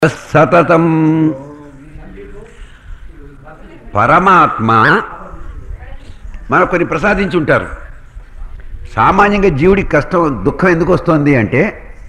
సతతం పరమాత్మ మనకు కొన్ని ప్రసాదించి ఉంటారు సామాన్యంగా జీవుడికి కష్టం దుఃఖం ఎందుకు వస్తుంది అంటే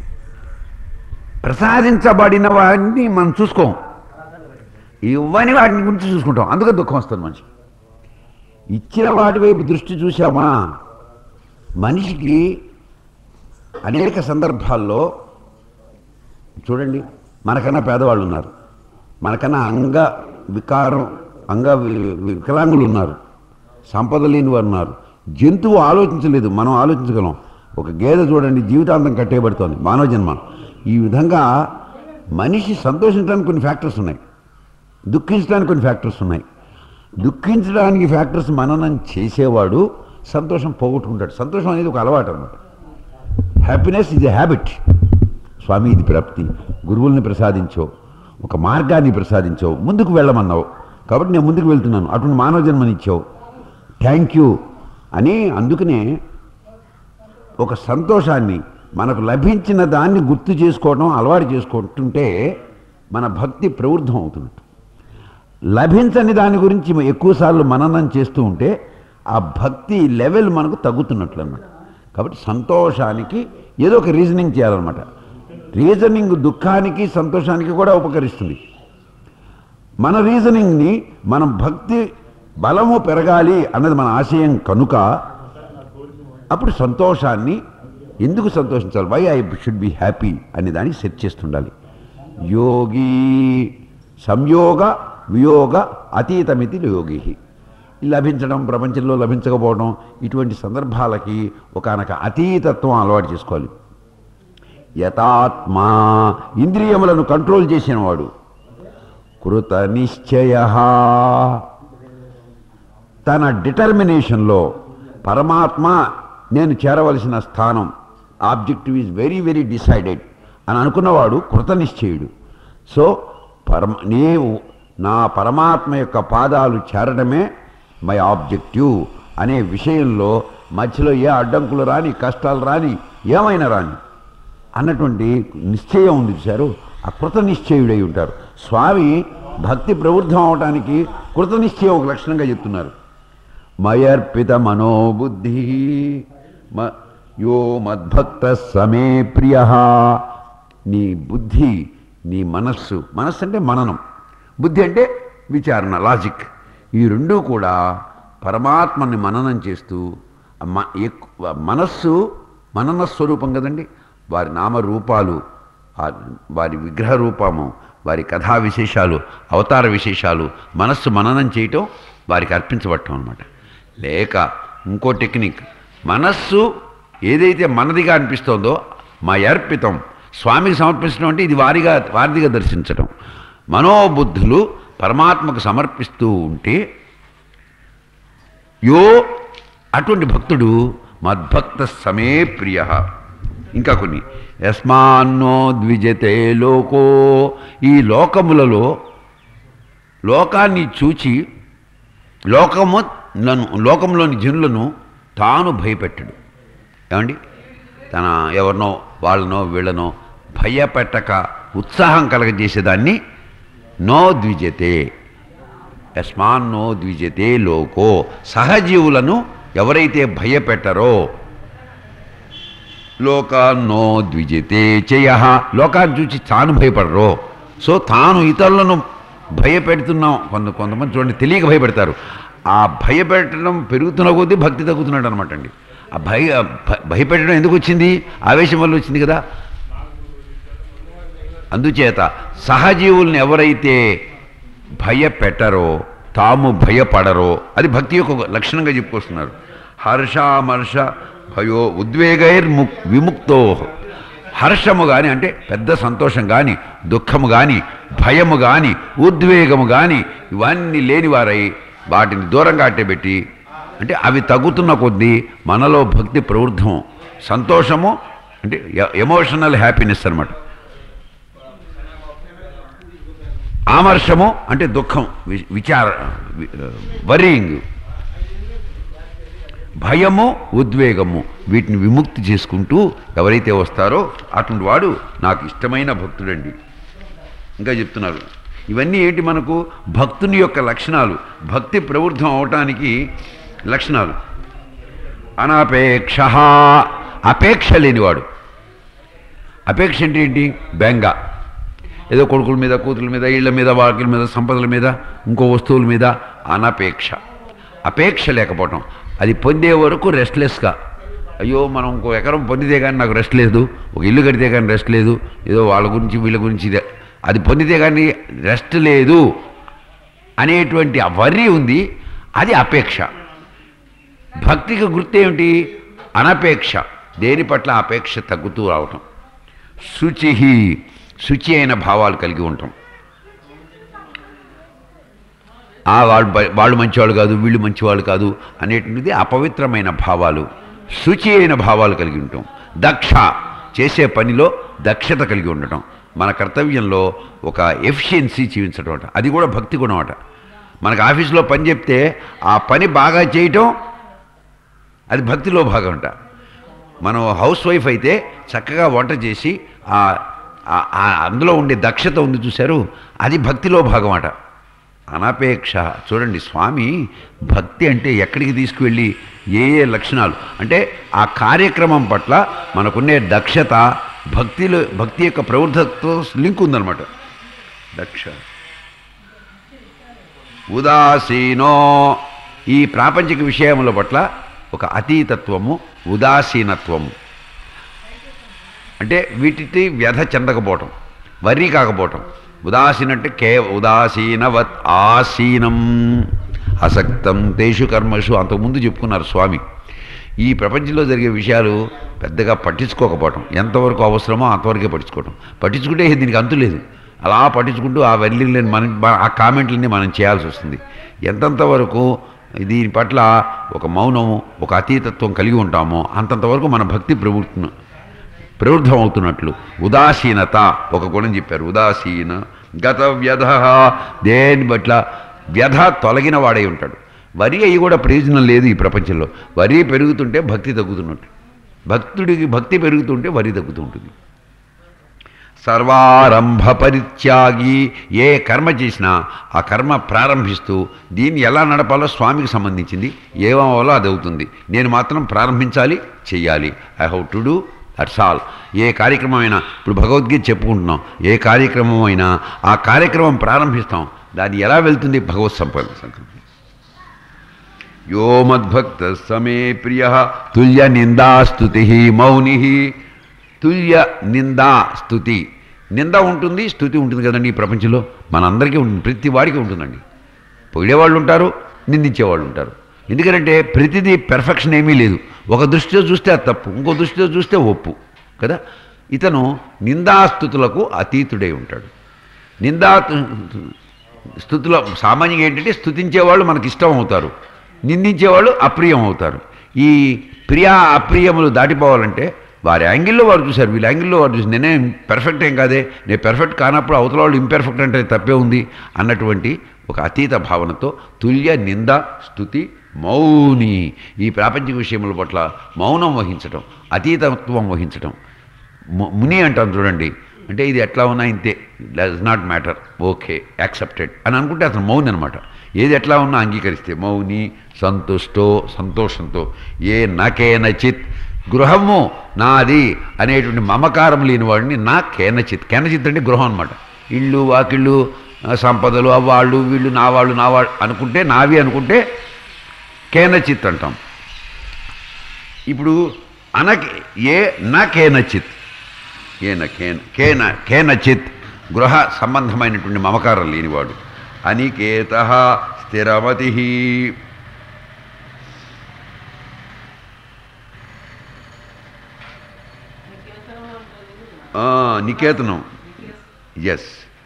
ప్రసాదించబడిన వాడిని మనం చూసుకోం ఇవ్వని వాటిని గురించి చూసుకుంటాం అందుకే దుఃఖం వస్తుంది మనిషి ఇచ్చిన వాటి వైపు దృష్టి చూసామా మనిషికి అనేక సందర్భాల్లో చూడండి మనకన్నా పేదవాళ్ళు ఉన్నారు మనకన్నా అంగ వికారం అంగ వి- వికలాంగులు ఉన్నారు సంపద లేని వారు ఉన్నారు జంతువు ఆలోచించలేదు మనం ఆలోచించగలం ఒక గేదె చూడండి జీవితాంతం కట్టేయబడుతోంది మానవ జన్మ ఈ విధంగా మనిషి సంతోషించడానికి కొన్ని ఫ్యాక్టర్స్ ఉన్నాయి దుఃఖించడానికి కొన్ని ఫ్యాక్టర్స్ ఉన్నాయి దుఃఖించడానికి ఫ్యాక్టర్స్ మననం చేసేవాడు సంతోషం పోగొట్టుకుంటాడు సంతోషం అనేది ఒక అలవాటు అనమాట హ్యాపీనెస్ ఇది హ్యాబిట్ స్వామి ఇది ప్రాప్తి గురువుల్ని ప్రసాదించావు ఒక మార్గాన్ని ప్రసాదించావు ముందుకు వెళ్ళమన్నావు కాబట్టి నేను ముందుకు వెళ్తున్నాను అటువంటి మానవ జన్మనిచ్చావు థ్యాంక్ యూ అని అందుకనే ఒక సంతోషాన్ని మనకు లభించిన దాన్ని గుర్తు చేసుకోవడం అలవాటు చేసుకుంటుంటే మన భక్తి ప్రవృద్ధం అవుతున్నట్టు లభించని దాని గురించి ఎక్కువసార్లు మననం చేస్తూ ఉంటే ఆ భక్తి లెవెల్ మనకు తగ్గుతున్నట్లు అన్నమాట కాబట్టి సంతోషానికి ఏదో ఒక రీజనింగ్ చేయాలన్నమాట రీజనింగ్ దుఃఖానికి సంతోషానికి కూడా ఉపకరిస్తుంది మన రీజనింగ్ని మనం భక్తి బలము పెరగాలి అన్నది మన ఆశయం కనుక అప్పుడు సంతోషాన్ని ఎందుకు సంతోషించాలి why I should be happy అనే దానికి సెట్ చేస్తుండాలి యోగి సంయోగ వియోగ అతీతమితి యోగి లభించడం ప్రపంచంలో లభించకపోవడం ఇటువంటి సందర్భాలకి ఒకనొక అతీతత్వం అలవాటు చేసుకోవాలి యథాత్మా ఇంద్రియములను కంట్రోల్ చేసినవాడు కృత నిశ్చయ తన డిటర్మినేషన్లో పరమాత్మ నేను చేరవలసిన స్థానం objective is very very decided అని అనుకున్నవాడు కృతనిశ్చయుడు సో పరమ నీవు నా పరమాత్మ యొక్క పాదాలు చేరడమే మై ఆబ్జెక్టివ్ అనే విషయంలో మధ్యలో ఏ అడ్డంకులు రాని కష్టాలు రాని ఏమైనా రాని అన్నటువంటి నిశ్చయం ఉంది చూశారు ఆ కృత నిశ్చయుడై ఉంటారు స్వామి భక్తి ప్రవృద్ధం అవటానికి కృత నిశ్చయం ఒక లక్షణంగా చెప్తున్నారు మయర్పిత మనోబుద్ధి మ యో మద్భక్త సమే ప్రియ నీ బుద్ధి నీ మనస్సు మనస్సు అంటే మననం బుద్ధి అంటే విచారణ లాజిక్ ఈ రెండూ కూడా పరమాత్మని మననం చేస్తూ ఆ మ- ఎక్కు- మనస్సు మనన స్వరూపం కదండి వారి నామరూపాలు ఆ వారి విగ్రహ రూపము వారి కథా విశేషాలు అవతార విశేషాలు మనస్సు మననం చేయటం వారికి అర్పించబడటం అనమాట లేక ఇంకో టెక్నిక్ మనస్సు ఏదైతే మనదిగా అనిపిస్తోందో మా అర్పితం స్వామికి సమర్పించడం అంటే ఇది వారిగా వారిదిగా దర్శించడం మనోబుద్ధులు పరమాత్మకు సమర్పిస్తూ ఉంటే యో అటువంటి భక్తుడు మద్భక్త సమే ప్రియ ఇంకా కొన్ని యస్మాన్నో ద్విజతే లోకో ఈ లోకములలో లోకాన్ని చూచి లోకము నన్ను లోకంలోని జనులను తాను భయపెట్టడు ఏమండి తన ఎవరినో వాళ్ళనో వీళ్ళనో భయపెట్టక ఉత్సాహం కలగజేసేదాన్ని నో ద్విజతే యస్మాన్నో ద్విజతే లోకో సహజీవులను ఎవరైతే భయపెట్టరో లోకాన్నో ద్విజతే చేయ లోకాన్ని చూసి తాను భయపడరో సో తాను ఇతరులను భయపెడుతున్నాం కొంత కొంతమంది చూడండి తెలియక భయపెడతారు ఆ భయపెట్టడం పెరుగుతున్న కొద్దీ భక్తి తగ్గుతున్నాడు అనమాట అండి ఆ భయ భ- భయపెట్టడం ఎందుకు వచ్చింది ఆవేశం వల్ల వచ్చింది కదా అందుచేత సహజీవుల్ని ఎవరైతే భయపెట్టరో తాము భయపడరో అది భక్తి యొక్క ఒక లక్షణంగా చెప్పుకొస్తున్నారు హర్షామర్ష భయో ఉద్వేగైర్ము విముక్తో హర్షము కానీ అంటే పెద్ద సంతోషం కానీ దుఃఖము కానీ భయము కానీ ఉద్వేగము కానీ ఇవన్నీ లేనివారై వాటిని దూరంగా అట్టబెట్టి అంటే అవి తగ్గుతున్న కొద్దీ మనలో భక్తి ప్రవృద్ధం సంతోషము అంటే ఎమోషనల్ హ్యాపీనెస్ అన్నమాట ఆమర్షము అంటే దుఃఖం వి- విచార వరింగ్ భయము ఉద్వేగము వీటిని విముక్తి చేసుకుంటూ ఎవరైతే వస్తారో అటువంటి వాడు నాకు ఇష్టమైన భక్తుడండి ఇంకా చెప్తున్నారు ఇవన్నీ ఏంటి మనకు భక్తుని యొక్క లక్షణాలు భక్తి ప్రవృద్ధం అవటానికి లక్షణాలు అనాపేక్ష అపేక్ష లేనివాడు అపేక్ష అంటే ఏంటి బెంగ ఏదో కొడుకుల మీద కూతుల మీద ఇళ్ళ మీద వాకిల మీద సంపదల మీద ఇంకో వస్తువుల మీద అనపేక్ష అపేక్ష లేకపోవటం అది పొందే వరకు రెస్ట్లెస్గా అయ్యో మనం ఇంకో ఎకరం పొందితే కానీ నాకు రెస్ట్ లేదు ఒక ఇల్లు కడితే కానీ రెస్ట్ లేదు ఏదో వాళ్ళ గురించి వీళ్ళ గురించి ఇదే అది పొందితే కానీ రెస్ట్ లేదు అనేటువంటి ఆ వర్రీ ఉంది అది అపేక్ష భక్తికి గుర్తు ఏమిటి అనపేక్ష దేని పట్ల అపేక్ష తగ్గుతూ రావటం శుచి శుచి అయిన భావాలు కలిగి ఉంటాం ఆ వాళ్ళు బ- వాళ్ళు మంచివాళ్ళు కాదు వీళ్ళు మంచివాళ్ళు కాదు అనేటువంటిది అపవిత్రమైన భావాలు శుచి అయిన భావాలు కలిగి ఉంటాం దక్ష చేసే పనిలో దక్షత కలిగి ఉండటం మన కర్తవ్యంలో ఒక ఎఫిషియన్సీ జీవించడం అట అది కూడా భక్తి గుణం అట మనకు ఆఫీసులో పని చెప్తే ఆ పని బాగా చేయటం అది భక్తిలో భాగం అంట మనం హౌస్ వైఫ్ అయితే చక్కగా వంట చేసి ఆ ఆ- ఆ అందులో ఉండే దక్షత ఉంది చూశారు అది భక్తిలో భాగం అట అనపేక్ష చూడండి స్వామి భక్తి అంటే ఎక్కడికి తీసుకువెళ్ళి ఏ ఏ లక్షణాలు అంటే ఆ కార్యక్రమం పట్ల మనకున్నే దక్షత భక్తిలో భక్తి యొక్క ప్రవృద్ధతో లింక్ ఉందన్నమాట దక్ష ఉదాసీనో ఈ ప్రాపంచిక విషయముల పట్ల ఒక అతీతత్వము ఉదాసీనత్వము అంటే వీటికి వ్యధ చెందకపోవటం వర్రీ కాకపోవటం ఉదాసీన అంటే కే ఉదాసీనవత్ ఆసీనం అసక్తం తేషు కర్మషు అంతకుముందు చెప్పుకున్నారు స్వామి ఈ ప్రపంచంలో జరిగే విషయాలు పెద్దగా పట్టించుకోకపోవటం ఎంతవరకు అవసరమో అంతవరకే పట్టించుకోవటం పట్టించుకుంటే దీనికి అంతు లేదు అలా పట్టించుకుంటూ ఆ వెళ్ళిని మనం ఆ కామెంట్లన్నీ మనం చేయాల్సి వస్తుంది ఎంతంత వరకు దీని పట్ల ఒక మౌనం ఒక అతీతత్వం కలిగి ఉంటామో అంతంత వరకు మన భక్తి ప్రవృత్తి ప్రవృద్ధం అవుతున్నట్లు ఉదాసీనత ఒక గుణం చెప్పారు ఉదాసీన గత వ్యధ దేని పట్ల వ్యధ తొలగిన వాడై ఉంటాడు వరి అయి కూడా ప్రయోజనం లేదు ఈ ప్రపంచంలో వరి పెరుగుతుంటే భక్తి తగ్గుతున్నట్టు భక్తుడికి భక్తి పెరుగుతుంటే వరి తగ్గుతూ ఉంటుంది సర్వారంభ పరిత్యాగి ఏ కర్మ చేసినా ఆ కర్మ ప్రారంభిస్తూ దీన్ని ఎలా నడపాలో స్వామికి సంబంధించింది ఏమవ్వాలో అది అవుతుంది నేను మాత్రం ప్రారంభించాలి చెయ్యాలి I how to do that's all ఏ కార్యక్రమం అయినా ఇప్పుడు భగవద్గీత చెప్పుకుంటున్నాం ఏ కార్యక్రమం అయినా ఆ కార్యక్రమం ప్రారంభిస్తాం దాన్ని ఎలా వెళ్తుంది భగవత్ సంపద సంకల్పం యో మద్భక్త సమే ప్రియ తుల్య నిందాస్తుతి మౌని తుల్య నిందా స్థుతి నింద ఉంటుంది స్థుతి ఉంటుంది కదండి ఈ ప్రపంచంలో మనందరికీ ఉంటుంది ప్రతి వాడికి ఉంటుందండి పొగిడేవాళ్ళు ఉంటారు నిందించేవాళ్ళు ఉంటారు ఎందుకంటే ప్రతిదీ పెర్ఫెక్షన్ ఏమీ లేదు ఒక దృష్టిలో చూస్తే అది తప్పు ఇంకో దృష్టిలో చూస్తే ఒప్పు కదా ఇతను నిందాస్థుతులకు అతీతుడై ఉంటాడు నిందా స్థుతిలో సామాన్యంగా ఏంటంటే స్థుతించేవాళ్ళు మనకి ఇష్టం అవుతారు నిందించేవాళ్ళు అప్రియం అవుతారు ఈ ప్రియ అప్రియములు దాటిపోవాలంటే వారి యాంగిల్లో వారు చూశారు వీళ్ళ యాంగిల్లో వారు చూసి నేనేం పెర్ఫెక్ట్ ఏం కాదే నేను పెర్ఫెక్ట్ కానప్పుడు అవతల వాళ్ళు ఇంపెర్ఫెక్ట్ అంటే తప్పే ఉంది అన్నటువంటి ఒక అతీత భావనతో తుల్య నింద స్థుతి మౌని ఈ ప్రాపంచిక విషయముల పట్ల మౌనం వహించటం అతీతత్వం వహించటం ము- ముని అంటాం చూడండి అంటే ఇది ఎట్లా ఉన్నా ఇంతే does not matter okay accepted అని అనుకుంటే అతను మౌని అనమాట ఏది ఎట్లా ఉన్నా అంగీకరిస్తే మౌని సంతుష్టో సంతోషంతో ఏ నాకేనచిత్ గృహము నాది అనేటువంటి మమకారం లేని వాడిని నా కేనచిత్ కేనచిత్ అంటే గృహం అనమాట ఇళ్ళు వాకిళ్ళు ఆ, సంపదలు ఆ వాళ్ళు వీళ్ళు నా వాళ్ళు నా వాళ్ళు అనుకుంటే నావి అనుకుంటే కేనచిత్ అంటాం ఇప్పుడు అనకి ఏ నా కేనచిత్ ఏన కేన కేన కేనచిత్ గృహ సంబంధమైనటువంటి మమకారం లేనివాడు అనికేత స్థిరమతి నికేతనం ఎస్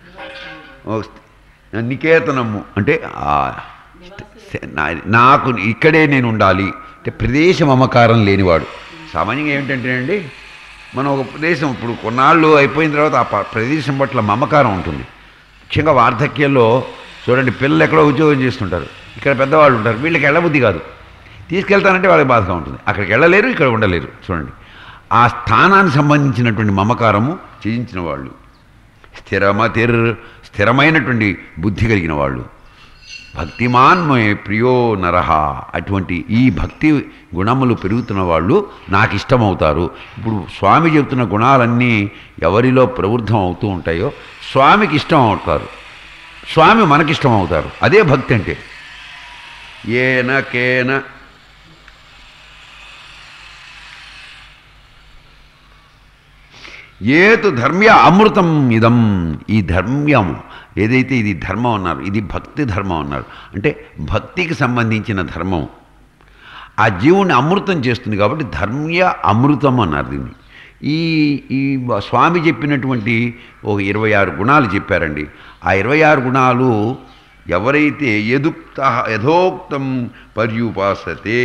నికేతనము అంటే ఆ, నా- నాకు ఇక్కడే నేను ఉండాలి అంటే ప్రదేశ మమకారం లేనివాడు సామాన్యంగా ఏమిటంటే అండి మనం ఒక ప్రదేశం ఇప్పుడు కొన్నాళ్ళు అయిపోయిన తర్వాత ఆ ప- ప్రదేశం పట్ల మమకారం ఉంటుంది ముఖ్యంగా వార్ధక్యంలో చూడండి పిల్లలు ఎక్కడో ఉద్యోగం చేస్తుంటారు ఇక్కడ పెద్దవాళ్ళు ఉంటారు వీళ్ళకి వెళ్ళబుద్ధి కాదు తీసుకెళ్తానంటే వాళ్ళకి బాధగా ఉంటుంది అక్కడికి వెళ్ళలేరు ఇక్కడ ఉండలేరు చూడండి ఆ స్థానానికి సంబంధించినటువంటి మమకారము చేయించిన వాళ్ళు స్థిరమతిర్ స్థిరమైనటువంటి బుద్ధి కలిగిన వాళ్ళు భక్తిమాన్మే ప్రియో నరహ అటువంటి ఈ భక్తి గుణములు పెరుగుతున్న వాళ్ళు నాకు ఇష్టమవుతారు ఇప్పుడు స్వామి చెబుతున్న గుణాలన్నీ ఎవరిలో ప్రవృద్ధం అవుతూ ఉంటాయో స్వామికి ఇష్టం అవుతారు స్వామి మనకిష్టం అవుతారు అదే భక్తి అంటే ఏన కేన ఏతు ధర్మ్య అమృతం ఇదం ఈ ధర్మ్యం ఏదైతే ఇది ధర్మం అన్నారు ఇది భక్తి ధర్మం అన్నారు అంటే భక్తికి సంబంధించిన ధర్మం ఆ జీవుని అమృతం చేస్తుంది కాబట్టి ధర్మ్య అమృతం అన్నారు దీన్ని ఈ ఈ స్వామి చెప్పినటువంటి ఒక ఇరవై ఆరు గుణాలు చెప్పారండి ఆ ఇరవై ఆరు గుణాలు ఎవరైతే యదుక్త యథోక్తం పర్యుపాసతే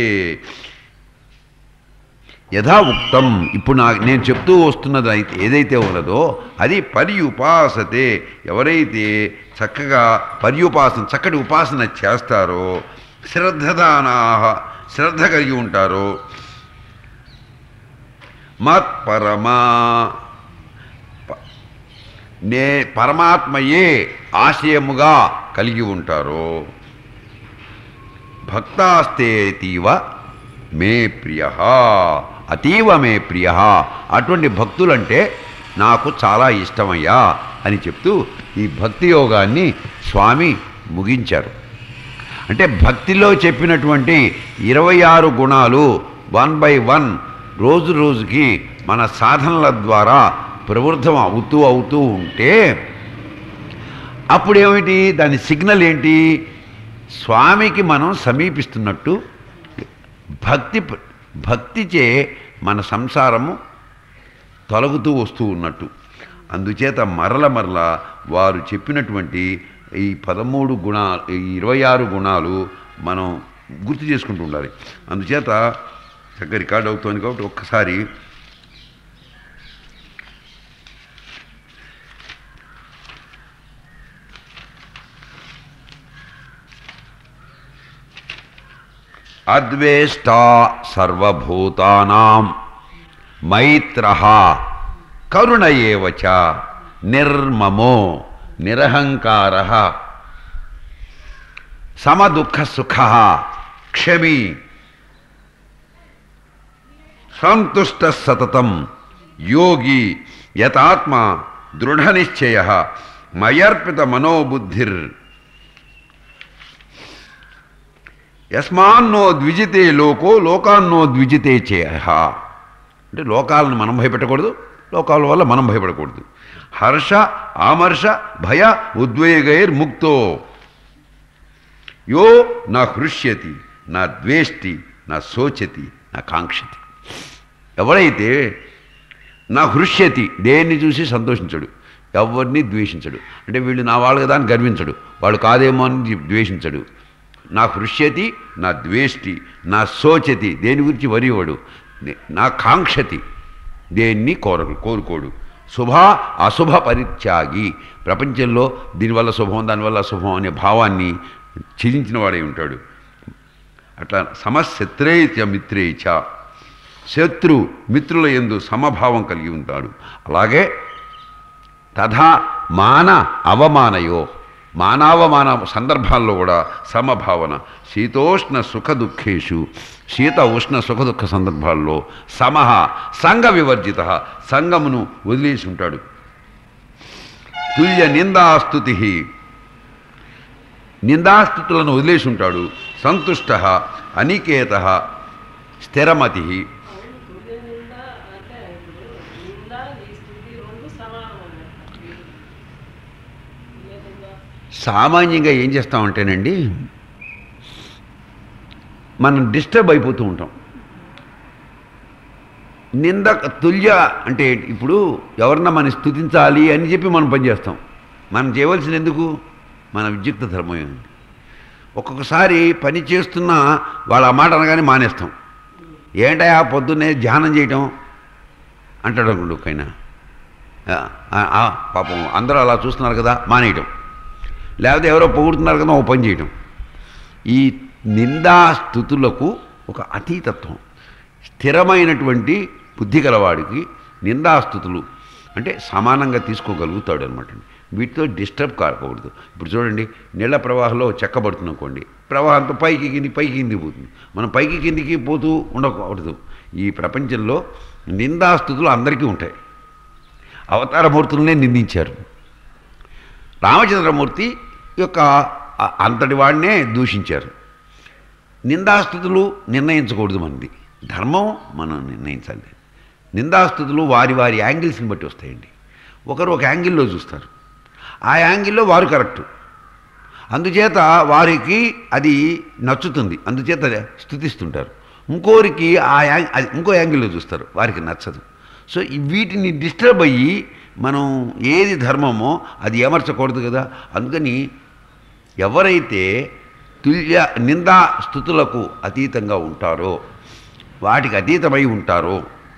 యథా ఉక్తం ఇప్పుడు నా నేను చెప్తూ వస్తున్నది అయితే ఏదైతే ఉన్నదో అది పర్యుపాసతే ఎవరైతే చక్కగా పర్యుపాసన చక్కటి ఉపాసన చేస్తారో శ్రద్ధదానా శ్రద్ధ కలిగి ఉంటారో మత్పరమా ప- నే పరమాత్మయే ఆశయముగా కలిగి ఉంటారో భక్తాస్తేతీవ మే ప్రియ అతీవ మే ప్రియ అటువంటి భక్తులంటే నాకు చాలా ఇష్టమయ్యా అని చెప్తూ ఈ భక్తి యోగాన్ని స్వామి ముగించారు అంటే భక్తిలో చెప్పినటువంటి ఇరవై ఆరు గుణాలు వన్ బై వన్ రోజు రోజుకి మన సాధనల ద్వారా ప్రవృద్ధం అవుతూ అవుతూ ఉంటే అప్పుడేమిటి దాని సిగ్నల్ ఏంటి స్వామికి మనం సమీపిస్తున్నట్టు భక్తి భక్తిచే మన సంసారము తొలగుతూ వస్తూ ఉన్నట్టు అందుచేత మరల మరల వారు చెప్పినటువంటి ఈ పదమూడు గుణాలు ఈ ఇరవై ఆరు గుణాలు మనం గుర్తు చేసుకుంటూ ఉండాలి అందుచేత చక్కగా రికార్డ్ అవుతోంది కాబట్టి ఒక్కసారి అద్వేష్టా సర్వభూతానాం మైత్ర కరుణ ఏవ చ నిర్మమో నిరహంకార సమదుఃఖ సుఖ క్షమి సంతుష్ట సతతం యోగి యతాత్మ దృఢనిశ్చయ మయర్పిత మనోబుద్ధిర్ యస్మాన్నో ద్విజితే లోకో లోకాన్నో ద్విజితే చేయ అంటే లోకాలను మనం భయపెట్టకూడదు లోకాల వల్ల మనం భయపడకూడదు హర్ష ఆమర్ష భయ ఉద్వేగైర్ ముక్తో యో నా హృష్యతి నా ద్వేష్టి నా శోచతి నా కాంక్షతి ఎవరైతే నా హృష్యతి దేన్ని చూసి సంతోషించడు ఎవరిని ద్వేషించడు అంటే వీళ్ళు నా వాళ్ళు కదా అని గర్వించడు వాళ్ళు కాదేమో అని ద్వేషించడు నా హృష్యతి నా ద్వేష్టి నా శోచతి దేని గురించి వరివాడు నా కాంక్షతి దేన్ని కోరడు కోరుకోడు శుభ అశుభ పరిత్యాగి ప్రపంచంలో దీనివల్ల శుభం దానివల్ల అశుభం అనే భావాన్ని ఛేదించిన వాడై ఉంటాడు అట్లా సమశత్రేచ మిత్రేచ శత్రు మిత్రుల ఎందు సమభావం కలిగి ఉంటాడు అలాగే తథా మాన అవమానయో మానవమాన సందర్భాల్లో కూడా సమభావన శీతోష్ణ సుఖ దుఃఖేషు శీత ఉష్ణ సుఖ దుఃఖ సందర్భాల్లో సమహ సంఘ వివర్జిత సంగమును వదిలేసి ఉంటాడు తుల్య నిందాస్తుతి నిందాస్తుతులను వదిలేసి ఉంటాడు సంతుష్ట అనికేత స్థిరమతి అవును తుల్య నింద అంటే ఇప్పుడు నింద ఈ స్థుతి రెండు సమానం అన్నట్టు ఏ నింద సామాన్యంగా ఏం చేస్తామంటేనండి మనం డిస్టర్బ్ అయిపోతూ ఉంటాం నింద తుల్య అంటే ఇప్పుడు ఎవరన్నా మనం స్థుతించాలి అని చెప్పి మనం పనిచేస్తాం మనం చేయవలసిన ఎందుకు మన విద్యుక్త ధర్మం ఏమిటి ఒక్కొక్కసారి పని చేస్తున్నా వాళ్ళ ఆ మాట అనగానే మానేస్తాం ఏంటయా పొద్దున్నే ధ్యానం చేయటం అంటాడు అనుకోండి ఒక్కైనా ఆ, ఆ, ఆ, పాపం అందరూ అలా చూస్తున్నారు కదా మానేయటం లేకపోతే ఎవరో పొగుడుతున్నారు కదా ఓ పని చేయటం ఈ నిందాస్థుతులకు ఒక అతీతత్వం స్థిరమైనటువంటి బుద్ధి గలవాడికి నిందాస్థుతులు అంటే సమానంగా తీసుకోగలుగుతాడు అనమాట వీటితో డిస్టర్బ్ కాకూడదు ఇప్పుడు చూడండి నీళ్ళ ప్రవాహంలో చెక్కబడుతుంది అనుకోండి ప్రవాహంతో పైకి కింది పైకి కింది పోతుంది మనం పైకి కిందికి పోతూ ఉండకూడదు ఈ ప్రపంచంలో నిందాస్థుతులు అందరికీ ఉంటాయి అవతారమూర్తులనే నిందించారు రామచంద్రమూర్తి యొక్క అ- అంతటి వాడినే దూషించారు నిందాస్థుతులు నిర్ణయించకూడదు మనది ధర్మం మనం నిర్ణయించాలి నిందాస్థుతులు వారి వారి యాంగిల్స్ని బట్టి వస్తాయండి ఒకరు ఒక యాంగిల్లో చూస్తారు ఆ యాంగిల్లో వారు కరెక్టు అందుచేత వారికి అది నచ్చుతుంది అందుచేత స్థుతిస్తుంటారు ఇంకోరికి ఆ యాంగ్ అది ఇంకో యాంగిల్లో చూస్తారు వారికి నచ్చదు సో ఈ వీటిని డిస్టర్బ్ అయ్యి మనం ఏది ధర్మమో అది ఏమర్చకూడదు కదా అందుకని ఎవరైతే తుల్య నిందా స్థుతులకు అతీతంగా ఉంటారో వాటికి అతీతమై ఉంటారో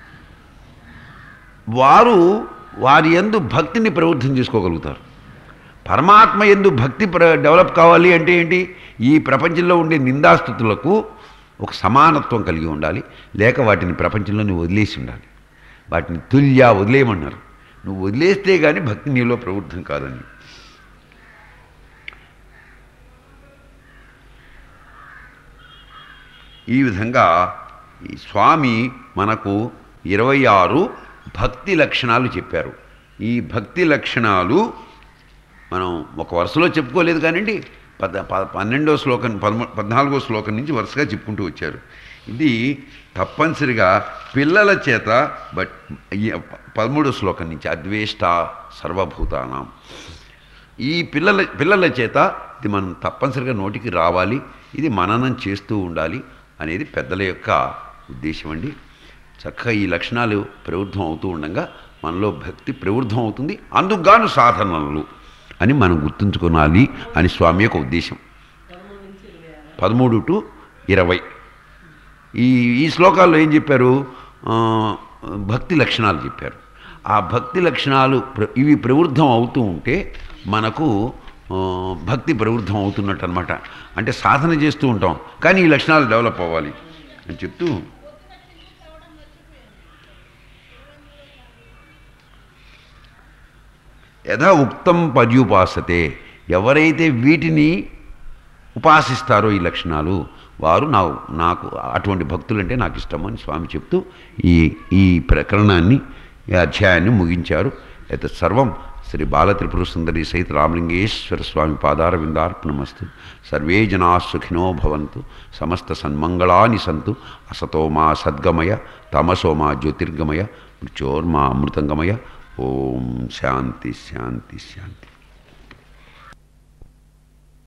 వారు వారి ఎందు భక్తిని ప్రవృద్ధం చేసుకోగలుగుతారు పరమాత్మ ఎందు భక్తి ప్ర డెవలప్ కావాలి అంటే ఏంటి ఈ ప్రపంచంలో ఉండే నిందాస్థుతులకు ఒక సమానత్వం కలిగి ఉండాలి లేక వాటిని ప్రపంచంలో నువ్వు వదిలేసి ఉండాలి వాటిని తుల్య వదిలేయమన్నారు నువ్వు వదిలేస్తే కానీ భక్తి నీలో ప్రవృద్ధం కాదని ఈ విధంగా ఈ స్వామి మనకు ఇరవై ఆరు భక్తి లక్షణాలు చెప్పారు ఈ భక్తి లక్షణాలు మనం ఒక వరుసలో చెప్పుకోలేదు కానివ్వండి పద ప- పన్నెండో శ్లోకం పదమూ పద్నాలుగో శ్లోకం నుంచి వరుసగా చెప్పుకుంటూ వచ్చారు ఇది తప్పనిసరిగా పిల్లల చేత బట్ ఈ పదమూడో శ్లోకం నుంచి అద్వేష్ట సర్వభూతానాం ఈ పిల్లల పిల్లల చేత ఇది మనం తప్పనిసరిగా నోటికి రావాలి ఇది మననం చేస్తూ ఉండాలి అనేది పెద్దల యొక్క ఉద్దేశం అండి చక్కగా ఈ లక్షణాలు ప్రవృద్ధం అవుతూ ఉండగా మనలో భక్తి ప్రవృద్ధం అవుతుంది అందుకు గాను సాధనలు అని మనం గుర్తుంచుకోనాలి అని స్వామి యొక్క ఉద్దేశం పదమూడు నుంచి ఇరవై ఆరు పదమూడు టు ఇరవై ఈ ఈ శ్లోకాల్లో ఏం చెప్పారు ఆ, భక్తి లక్షణాలు చెప్పారు ఆ భక్తి లక్షణాలు ప్ర- ఇవి ప్రవృద్ధం అవుతూ ఉంటే మనకు ఆ, భక్తి ప్రవృద్ధం అవుతున్నట్టు అనమాట అంటే సాధన చేస్తూ ఉంటాం కానీ ఈ లక్షణాలు డెవలప్ అవ్వాలి అని చెప్తూ యథా ఉక్తం పర్యుపాసతే ఎవరైతే వీటిని ఉపాసిస్తారో ఈ లక్షణాలు వారు నా నాకు అటువంటి భక్తులంటే నాకు ఇష్టం అని స్వామి చెప్తూ ఈ ఈ ప్రకరణాన్ని ఈ అధ్యాయాన్ని ముగించారు అయితే సర్వం శ్రీ బాలత్రిపుర సుందరి సహిత రామలింగేశ్వర స్వామి పాదార విందార్పణమస్తు సర్వే జనా సుఖినో భవంతు సమస్త సన్మంగళాని సంతు అసతో మా సద్గమయ తమసో మా జ్యోతిర్గమయ మృత్యోర్మా అమృతంగమయ ఓం శాంతి శాంతి శాంతి